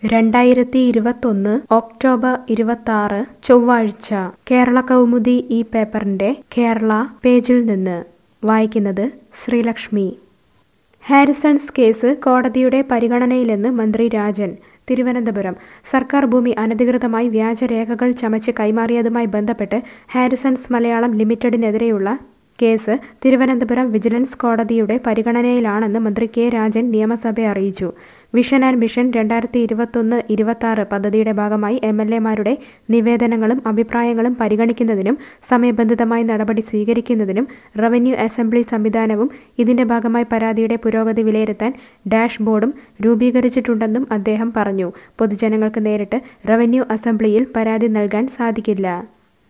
രണ്ടായിരത്തി ഇരുപത്തൊന്ന് ഒക്ടോബർ ഇരുപത്താറ് ചൊവ്വാഴ്ച കേരള കൗമുദി ഈ പേപ്പറിന്റെ കേരള പേജിൽ നിന്ന് വായിക്കുന്നത് ശ്രീലക്ഷ്മി ഹാരിസൺസ് കേസ് കോടതിയുടെ പരിഗണനയിലെന്ന് മന്ത്രി രാജൻ തിരുവനന്തപുരം സർക്കാർ ഭൂമി അനധികൃതമായി വ്യാജരേഖകൾ ചമച്ച് കൈമാറിയതുമായി ബന്ധപ്പെട്ട് ഹാരിസൺസ് മലയാളം ലിമിറ്റഡിനെതിരെയുള്ള കേസ് തിരുവനന്തപുരം വിജിലൻസ് കോടതിയുടെ പരിഗണനയിലാണെന്ന് മന്ത്രി കെ രാജൻ നിയമസഭയെ അറിയിച്ചു വിഷൻ ആൻഡ് മിഷൻ രണ്ടായിരത്തി ഇരുപത്തൊന്ന് ഇരുപത്തി പദ്ധതിയുടെ ഭാഗമായി എം എൽ എമാരുടെ നിവേദനങ്ങളും അഭിപ്രായങ്ങളും പരിഗണിക്കുന്നതിനും സമയബന്ധിതമായി നടപടി സ്വീകരിക്കുന്നതിനും റവന്യൂ അസംബ്ലി സംവിധാനവും ഇതിന്റെ ഭാഗമായി പരാതിയുടെ പുരോഗതി വിലയിരുത്താൻ ഡാഷ്ബോർഡും രൂപീകരിച്ചിട്ടുണ്ടെന്നും അദ്ദേഹം പറഞ്ഞു പൊതുജനങ്ങൾക്ക് നേരിട്ട് റവന്യൂ അസംബ്ലിയിൽ പരാതി നൽകാൻ സാധിക്കില്ല